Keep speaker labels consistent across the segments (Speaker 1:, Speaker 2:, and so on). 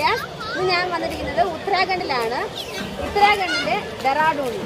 Speaker 1: India ഇന്ന് ഞാൻ വന്നിരിക്കുന്നത് ഉത്തരാഖണ്ഡിലാണ് ഉത്തരാഖണ്ഡിലെ ഡെറാഡൂണിൽ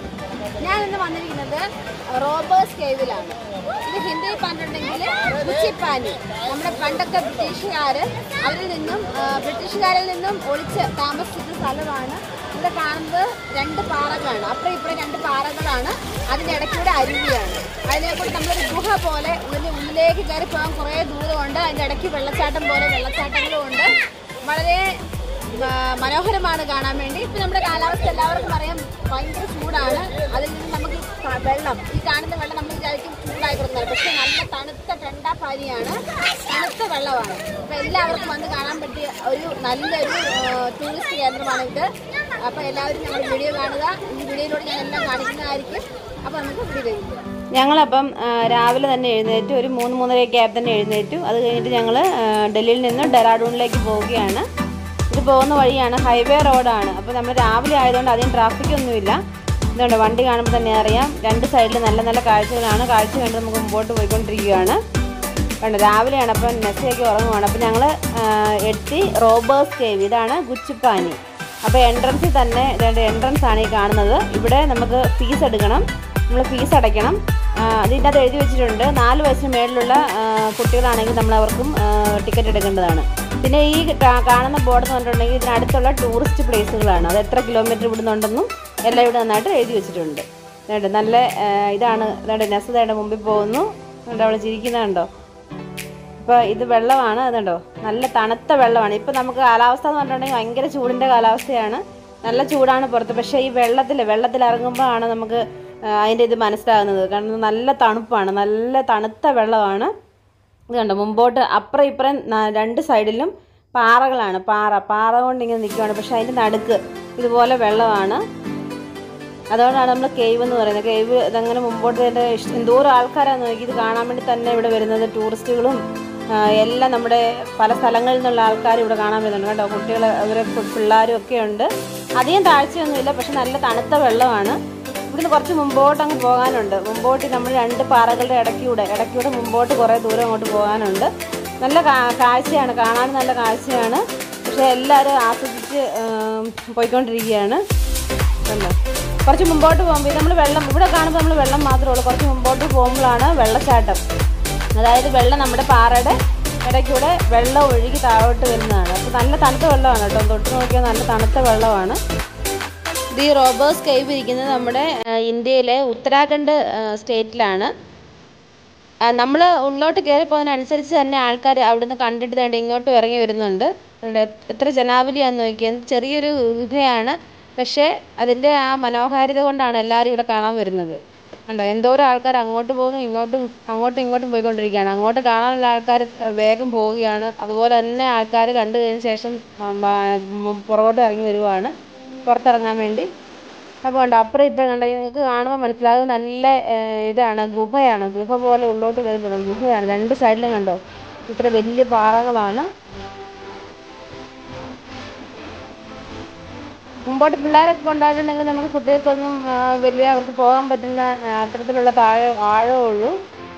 Speaker 1: ഞാൻ ഇന്ന് വന്നിരിക്കുന്നത് റോബേഴ്സ് കേവിലാണ് ഇത് ഹിന്ദിയിൽ പറഞ്ഞിട്ടുണ്ടെങ്കിൽ ഉച്ചിപ്പാനി നമ്മുടെ പണ്ടൊക്കെ ബ്രിട്ടീഷുകാർ അവരിൽ നിന്നും ആ, ബ്രിട്ടീഷുകാരിൽ നിന്നും ഒളിച്ച് താമസിച്ചിരുന്ന സ്ഥലമാണ് ഇവിടെ കാണുന്നത് രണ്ട് പാറകളാണ് അപ്പുറം ഇപ്പുറം രണ്ട് പാറകളാണ് അതിൻ്റെ ഇടയ്ക്കൂടെ അരുവിയാണ് അതിനെ കൂടി നമ്മളൊരു ഗുഹ പോലെ ഉള്ളിൽ ഉള്ളിലേക്ക് കയറി പോകാൻ കുറേ ദൂരമുണ്ട് അതിൻ്റെ ഇടയ്ക്ക് വെള്ളച്ചാട്ടം പോലെ വെള്ളച്ചാട്ടങ്ങളും ഉണ്ട് വളരെ ആ, മനോഹരമാണ് കാണാൻ വേണ്ടി ഇപ്പൊ നമ്മുടെ കാലാവസ്ഥ എല്ലാവർക്കും അറിയാം ഭയങ്കര ചൂടാണ് അതിൽ നിന്ന് നമുക്ക് ഈ ക- വെള്ളം ഈ കാണുന്ന വെള്ളം നമ്മൾ വിചാരിക്കും ചൂടായി കൊടുക്കുന്നത് പക്ഷെ നല്ല തണുത്ത ടെണ്ട പാനിയാണ് തണുത്ത വെള്ളമാണ് അപ്പൊ എല്ലാവർക്കും വന്ന് കാണാൻ പറ്റിയ ഒരു നല്ലൊരു ടൂറിസ്റ്റ് കേന്ദ്രമാണ് ഇത് അപ്പൊ എല്ലാവരും ഞങ്ങളുടെ വീഡിയോ കാണുക ഈ വീഡിയോയിലൂടെ ഞാൻ എല്ലാം കാണിക്കുന്നതായിരിക്കും അപ്പൊ നമുക്ക് വീഡിയോ പോകാം
Speaker 2: ഞങ്ങളപ്പം ആ, രാവിലെ തന്നെ എഴുന്നേറ്റു ഒരു മൂന്ന് മൂന്നരയൊക്കെ ആയപ്പോൾ തന്നെ എഴുന്നേറ്റു അത് കഴിഞ്ഞിട്ട് ഞങ്ങൾ ഡൽഹിയിൽ നിന്ന് ഡെറാഡൂണിലേക്ക് പോവുകയാണ് ഇത് പോകുന്ന വഴിയാണ് ഹൈവേ റോഡാണ് അപ്പോൾ നമ്മൾ രാവിലെ ആയതുകൊണ്ട് അധികം ട്രാഫിക് ഒന്നുമില്ല ഇതുകൊണ്ട് വണ്ടി കാണുമ്പോൾ തന്നെ അറിയാം രണ്ട് സൈഡിൽ നല്ല നല്ല കാഴ്ചകളാണ് കാഴ്ച കണ്ട് നമുക്ക് മുമ്പോട്ട് പോയിക്കൊണ്ടിരിക്കുകയാണ് കണ്ടോ രാവിലെയാണ് അപ്പം നെസ്സയൊക്കെ ഉറങ്ങുവാണ് അപ്പം ഞങ്ങൾ എത്തി റോബേഴ്സ് കേവ് ഇതാണ് ഗുച്ചിപ്പാനി അപ്പോൾ എൻട്രൻസിൽ തന്നെ ഇതേണ്ട എൻട്രൻസ് ആണ് ഈ കാണുന്നത് ഇവിടെ നമുക്ക് ഫീസ് എടുക്കണം നമ്മൾ ഫീസ് അടയ്ക്കണം ആ, അതിൻ്റെ അത് എഴുതി വെച്ചിട്ടുണ്ട് നാല് വയസ്സിന് മേളിലുള്ള ആ, കുട്ടികളാണെങ്കിൽ നമ്മൾ അവർക്കും ടിക്കറ്റ് എടുക്കേണ്ടതാണ് പിന്നെ ഈ കാ- കാണുന്ന ബോർഡ് എന്ന് പറഞ്ഞിട്ടുണ്ടെങ്കിൽ ഇതിനടുത്തുള്ള ടൂറിസ്റ്റ് പ്ലേസുകളാണ് അത് എത്ര കിലോമീറ്റർ ഇവിടുന്ന് ഉണ്ടെന്നും എല്ലാം ഇവിടെ നന്നായിട്ട് എഴുതി വെച്ചിട്ടുണ്ട് ഇതുണ്ട് നല്ല ആ, ഇതാണ് ഇതുണ്ട് നെസതയുടെ മുമ്പിൽ പോകുന്നു അതുകൊണ്ട് അവൾ ചിരിക്കുന്നുണ്ടോ ഇപ്പോൾ ഇത് വെള്ളമാണ് അതുണ്ടോ നല്ല തണുത്ത വെള്ളമാണ് ഇപ്പം നമുക്ക് കാലാവസ്ഥ എന്ന് പറഞ്ഞിട്ടുണ്ടെങ്കിൽ ഭയങ്കര ചൂടിൻ്റെ കാലാവസ്ഥയാണ് നല്ല ചൂടാണ് പുറത്ത് പക്ഷേ ഈ വെള്ളത്തിൽ വെള്ളത്തിൽ ഇറങ്ങുമ്പോഴാണ് നമുക്ക് ആ, അതിൻ്റെ ഇത് മനസ്സിലാകുന്നത് കാരണം നല്ല തണുപ്പാണ് നല്ല തണുത്ത വെള്ളമാണ് ഇത് കണ്ടോ മുമ്പോട്ട് അപ്പുറം ഇപ്പുറം ന- രണ്ട് സൈഡിലും പാറകളാണ് പാറ പാറ കൊണ്ട് ഇങ്ങനെ നിൽക്കുവാണ് പക്ഷേ അതിൻ്റെ നടുക്ക് ഇതുപോലെ വെള്ളമാണ് അതുകൊണ്ടാണ് നമ്മൾ കേവ് എന്ന് പറയുന്നത് കേവ് ഇതങ്ങനെ മുമ്പോട്ട് തന്നെ ഇഷ്- എന്തോരം ആൾക്കാരാണ് നോക്കി ഇത് കാണാൻ വേണ്ടി തന്നെ ഇവിടെ വരുന്നത് ടൂറിസ്റ്റുകളും ആ, എല്ലാം നമ്മുടെ പല സ്ഥലങ്ങളിൽ നിന്നുള്ള ആൾക്കാർ ഇവിടെ കാണാൻ വരുന്നുണ്ട് കേട്ടോ കുട്ടികൾ അവരെ പി- പിള്ളേരും ഒക്കെ ഉണ്ട് അധികം താഴ്ചയൊന്നുമില്ല പക്ഷെ നല്ല തണുത്ത വെള്ളമാണ് ഇവിടുന്ന് കുറച്ച് മുമ്പോട്ട് അങ്ങ് പോകാനുണ്ട് മുമ്പോട്ട് നമ്മൾ രണ്ട് പാറകളുടെ ഇടയ്ക്കൂടെ ഇടയ്ക്കൂടെ മുമ്പോട്ട് കുറേ ദൂരം അങ്ങോട്ട് പോകാനുണ്ട് നല്ല കാ- കാഴ്ചയാണ് കാണാൻ നല്ല കാഴ്ചയാണ് പക്ഷേ എല്ലാവരും ആസ്വദിച്ച് ആം, പോയിക്കൊണ്ടിരിക്കുകയാണ് കണ്ടോ കുറച്ച് മുമ്പോട്ട് പോകുമ്പോൾ നമ്മൾ വെള്ളം ഇവിടെ കാണുമ്പോൾ നമ്മൾ വെള്ളം മാത്രമേ ഉള്ളൂ കുറച്ച് മുമ്പോട്ട് പോകുമ്പോഴാണ് വെള്ളച്ചാട്ടം അതായത് വെള്ളം നമ്മുടെ പാറയുടെ ഇടയ്ക്കൂടെ വെള്ളം ഒഴുകി താഴോട്ട് വരുന്നതാണ് അപ്പോൾ നല്ല തണുത്ത വെള്ളമാണ് കേട്ടോ തൊട്ട് നോക്കിയാൽ നല്ല തണുത്ത വെള്ളമാണ് ഇത് ഈ റോബേഴ്സ് കേവ് ഇരിക്കുന്നത് നമ്മുടെ ആ, ഇന്ത്യയിലെ ഉത്തരാഖണ്ഡ് ആ, സ്റ്റേറ്റിലാണ് നമ്മൾ ഉള്ളോട്ട് കയറി പോകുന്നതനുസരിച്ച് തന്നെ ആൾക്കാർ അവിടുന്ന് കണ്ടിട്ട് വേണ്ട ഇങ്ങോട്ടും ഇറങ്ങി വരുന്നുണ്ട് അതുകൊണ്ട് എത്ര ജനാവലിയാന്ന് നോക്കിയാൽ ചെറിയൊരു ഗുഹയാണ് പക്ഷേ അതിൻ്റെ ആ മനോഹാരിത കൊണ്ടാണ് എല്ലാവരും ഇവിടെ കാണാൻ വരുന്നത് കണ്ടോ എന്തോരം ആൾക്കാർ അങ്ങോട്ട് പോകുന്നു ഇങ്ങോട്ടും അങ്ങോട്ടും ഇങ്ങോട്ടും പോയിക്കൊണ്ടിരിക്കുകയാണ് അങ്ങോട്ട് കാണാനുള്ള ആൾക്കാർ വേഗം പോവുകയാണ് അതുപോലെ തന്നെ ആൾക്കാർ കണ്ടു കഴിഞ്ഞ ശേഷം ഉം, ആ, ഉം, പുറകോട്ട് ഇറങ്ങി വരുവാണ് പുറത്തിറങ്ങാൻ വേണ്ടി അപ്പോൾ ഉണ്ട് അപ്പുറം ഇപ്പുറം കണ്ട നിങ്ങൾക്ക് കാണുമ്പോൾ മനസ്സിലാകും നല്ല ഏഹ്, ഇതാണ് ഗുഹയാണ് ഗുഹ പോലെ ഉള്ളോട്ട് കയറുന്നത് ഗുഹയാണ് രണ്ട് സൈഡിലും കണ്ടോ ഇത്ര വലിയ പാറകളാണ് മുമ്പോട്ട് പിള്ളേരൊക്കെ കൊണ്ടായിട്ടുണ്ടെങ്കിൽ നമുക്ക് കുട്ടികൾക്കൊന്നും ആ, വലിയ അവർക്ക് പോകാൻ പറ്റുന്ന ആ, അത്തരത്തിലുള്ള താഴെ ആഴമേ ഉള്ളൂ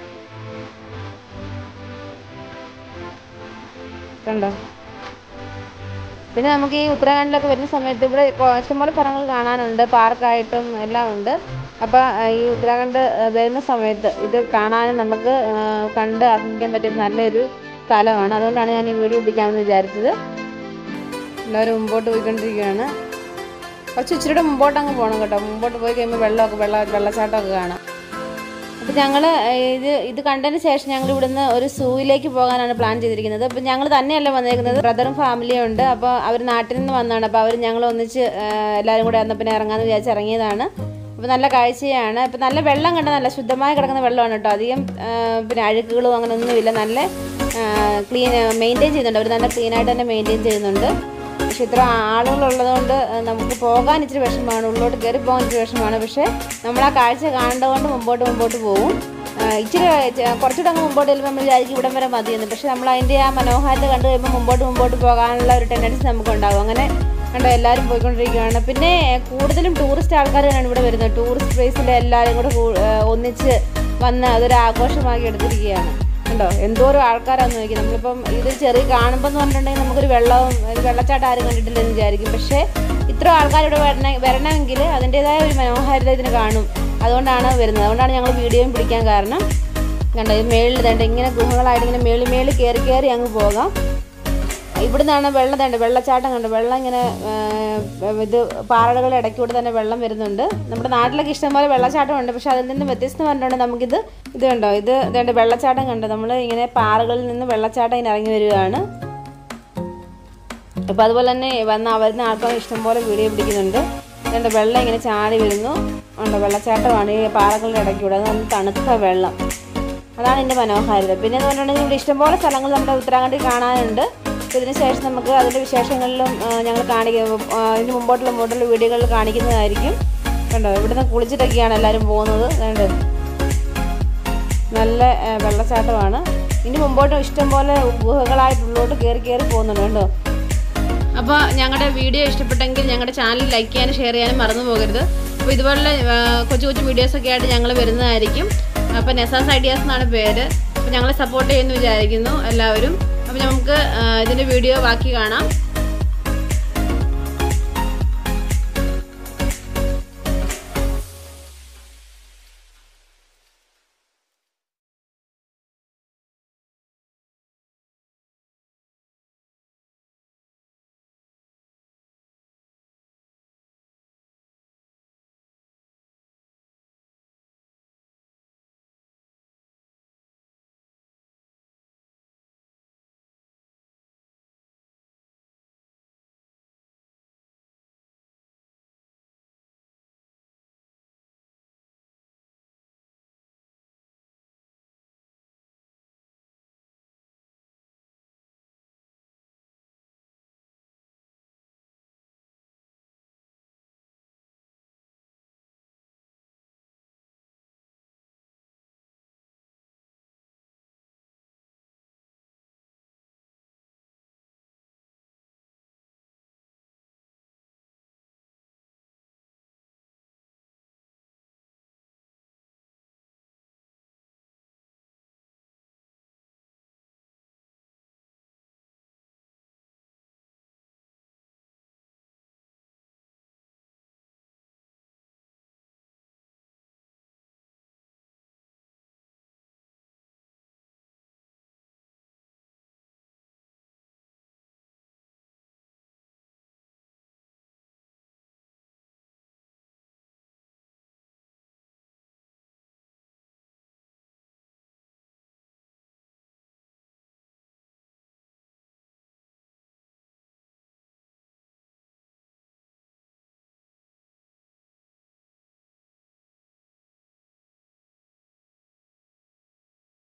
Speaker 2: കണ്ടോ പിന്നെ നമുക്ക് ഈ ഉത്തരാഖണ്ഡിലൊക്കെ വരുന്ന സമയത്ത് ഇവിടെ കൊ- ഇഷ്ടംപോലെ സ്ഥലങ്ങൾ കാണാനുണ്ട് പാർക്കായിട്ടും എല്ലാം ഉണ്ട് അപ്പോൾ ഈ ഉത്തരാഖണ്ഡ് ആ, വരുന്ന സമയത്ത് ഇത് കാണാനും നമുക്ക് ആ, കണ്ട് ആസ്വദിക്കാൻ പറ്റിയ നല്ലൊരു സ്ഥലമാണ് അതുകൊണ്ടാണ് ഞാൻ ഈ വീഡിയോ പിടിക്കാമെന്ന് വിചാരിച്ചത് എല്ലാവരും മുമ്പോട്ട് പോയിക്കൊണ്ടിരിക്കുകയാണ് കുറച്ച് ഇച്ചിരിയുടെ മുമ്പോട്ട് അങ്ങ് പോകണം കേട്ടോ മുമ്പോട്ട് പോയി കഴിയുമ്പോൾ വെള്ളമൊക്കെ വെള്ള വെള്ളച്ചാട്ടമൊക്കെ കാണാം അപ്പോൾ ഞങ്ങൾ ഇത് ഇത് കണ്ടതിന് ശേഷം ഞങ്ങൾ ഇവിടുന്ന് ഒരു സൂവിലേക്ക് പോകാനാണ് പ്ലാൻ ചെയ്തിരിക്കുന്നത് അപ്പോൾ ഞങ്ങൾ തന്നെയല്ല വന്നേക്കുന്നത് ബ്രദറും ഫാമിലിയും ഉണ്ട് അപ്പോൾ അവർ നാട്ടിൽ നിന്ന് വന്നതാണ് അപ്പോൾ അവർ ഞങ്ങൾ ഒന്നിച്ച് ആ, എല്ലാവരും കൂടെ വന്നപ്പോൾ പിന്നെ ഇറങ്ങാമെന്ന് വിചാരിച്ച് ഇറങ്ങിയതാണ് അപ്പോൾ നല്ല കാഴ്ചയാണ് അപ്പോൾ നല്ല വെള്ളം കണ്ട നല്ല ശുദ്ധമായി കിടക്കുന്ന വെള്ളമാണ് കേട്ടോ അധികം ആ, പിന്നെ അഴുക്കുകളും അങ്ങനെ ഒന്നുമില്ല നല്ല ക്ലീൻ മെയിൻറ്റെയിൻ ചെയ്യുന്നുണ്ട് അവർ നല്ല ക്ലീനായിട്ട് തന്നെ മെയിൻറ്റെയിൻ ചെയ്യുന്നുണ്ട് പക്ഷെ ഇത്ര ആളുകളുള്ളതുകൊണ്ട് ഏഹ്, നമുക്ക് പോകാൻ ഇച്ചിരി വിഷമമാണ് ഉള്ളോട്ട് കയറി പോകാൻ ഇച്ചിരി വിഷമമാണ് പക്ഷേ നമ്മൾ ആ കാഴ്ച കാണേണ്ടതുകൊണ്ട് മുമ്പോട്ട് മുമ്പോട്ട് പോകും ഏഹ്, ഇച്ചിരി ചെ- കുറച്ചുകൂടെ അങ്ങ് മുമ്പോട്ട് ചെല്ലുമ്പോൾ നമ്മൾ വിചാരിക്കും ഇവിടം വരെ മതിയെന്ന് പക്ഷേ നമ്മൾ അതിൻ്റെ ആ മനോഹാരിത കണ്ടു കഴിയുമ്പോൾ മുമ്പോട്ട് മുമ്പോട്ട് പോകാനുള്ള ഒരു ടെൻഡൻസി നമുക്കുണ്ടാകും അങ്ങനെ കണ്ടോ എല്ലാവരും പോയിക്കൊണ്ടിരിക്കുകയാണ് പിന്നെ കൂടുതലും ടൂറിസ്റ്റ് ആൾക്കാരാണ് ഇവിടെ വരുന്നത് ടൂറിസ്റ്റ് പ്ലേസിൽ എല്ലാവരും കൂടെ കൂ- ഏഹ്, ഒന്നിച്ച് വന്ന് അതൊരു ആഘോഷമാക്കി എടുത്തിരിക്കുകയാണ് ഉണ്ടോ എന്തോരം ആൾക്കാരാന്ന് നോക്കി നമ്മളിപ്പം ഇത് ചെറിയ കാണുമ്പോൾ എന്ന് പറഞ്ഞിട്ടുണ്ടെങ്കിൽ നമുക്കൊരു വെള്ളവും ഒരു വെള്ളച്ചാട്ടം ആരും കണ്ടിട്ടില്ലെന്ന് വിചാരിക്കും പക്ഷേ ഇത്ര ആൾക്കാർ ഇവിടെ വരണ വരണമെങ്കിൽ അതിൻ്റെതായ ഒരു മനോഹാരിത ഇതിന് കാണും അതുകൊണ്ടാണ് വരുന്നത് അതുകൊണ്ടാണ് ഞങ്ങൾ വീഡിയോയും പിടിക്കാൻ കാരണം കണ്ടോ ഇത് മേളിൽ തണ്ട് ഇങ്ങനെ ഗുഹകളായിട്ട് ഇങ്ങനെ മേളി മേളി കയറി കയറി അങ്ങ് പോകാം ഇവിടെ നിന്നാണ് വെള്ളം തണ്ട് വെള്ളച്ചാട്ടം കണ്ട് വെള്ളം ഇങ്ങനെ ആ, ഇത് പാറകളുടെ ഇടയ്ക്കൂടെ തന്നെ വെള്ളം വരുന്നുണ്ട് നമ്മുടെ നാട്ടിലൊക്കെ ഇഷ്ടംപോലെ വെള്ളച്ചാട്ടം ഉണ്ട് പക്ഷെ അതിൽ നിന്ന് വ്യത്യസ്തം പറഞ്ഞുകൊണ്ട് നമുക്കിത് ഇത് കണ്ടോ ഇത് ഇതുണ്ട് വെള്ളച്ചാട്ടം കണ്ടോ നമ്മൾ ഇങ്ങനെ പാറകളിൽ നിന്ന് വെള്ളച്ചാട്ടം ഇങ്ങനെ ഇറങ്ങി വരികയാണ് അപ്പോൾ അതുപോലെ തന്നെ വന്ന വരുന്ന ആൾക്കാർ ഇഷ്ടംപോലെ വീഡിയോ പിടിക്കുന്നുണ്ട് രണ്ട് വെള്ളം ഇങ്ങനെ ചാടി വരുന്നു ഉണ്ട് വെള്ളച്ചാട്ടമാണ് ഈ പാറകളുടെ ഇടയ്ക്കൂടെ അത് നല്ല തണുത്ത വെള്ളം അതാണ് എൻ്റെ മനോഹാരിത പിന്നെ എന്ന് പറഞ്ഞിട്ടുണ്ടെങ്കിൽ ഇവിടെ ഇഷ്ടംപോലെ സ്ഥലങ്ങൾ നമ്മുടെ ഉത്തരാഖണ്ഡിൽ കാണാനുണ്ട് അപ്പോൾ ഇതിന് ശേഷം നമുക്ക് അതിൻ്റെ വിശേഷങ്ങളിലും ആ, ഞങ്ങൾ കാണിക്കും ആ, ഇതിന് മുമ്പോട്ടുള്ള മുമ്പോട്ടുള്ള വീഡിയോകളിൽ കാണിക്കുന്നതായിരിക്കും കണ്ടോ ഇവിടുന്ന് കുളിച്ചിട്ടൊക്കെയാണ് എല്ലാവരും പോകുന്നത് കണ്ടോ നല്ല ആ, വെള്ളച്ചാട്ടമാണ് ഇനി മുമ്പോട്ട് ഇഷ്ടംപോലെ ഗുഹകളായിട്ട് ഉള്ളോട്ട് കയറി കയറി പോകുന്നുണ്ട് കേട്ടോ അപ്പോൾ ഞങ്ങളുടെ വീഡിയോ ഇഷ്ടപ്പെട്ടെങ്കിൽ ഞങ്ങളുടെ ചാനൽ ലൈക്ക് ചെയ്യാനും ഷെയർ ചെയ്യാനും മറന്നു പോകരുത് അപ്പോൾ ഇതുപോലുള്ള ആ, കൊച്ചു കൊച്ചു വീഡിയോസൊക്കെ ആയിട്ട് ഞങ്ങൾ വരുന്നതായിരിക്കും അപ്പോൾ നെസാസ് ഐഡിയാസ് എന്നാണ് പേര് അപ്പോൾ ഞങ്ങളെ സപ്പോർട്ട് ചെയ്യുമെന്ന് വിചാരിക്കുന്നു എല്ലാവരും അപ്പോൾ നമുക്ക് ആ, ഇതിൻ്റെ വീഡിയോ ബാക്കി കാണാം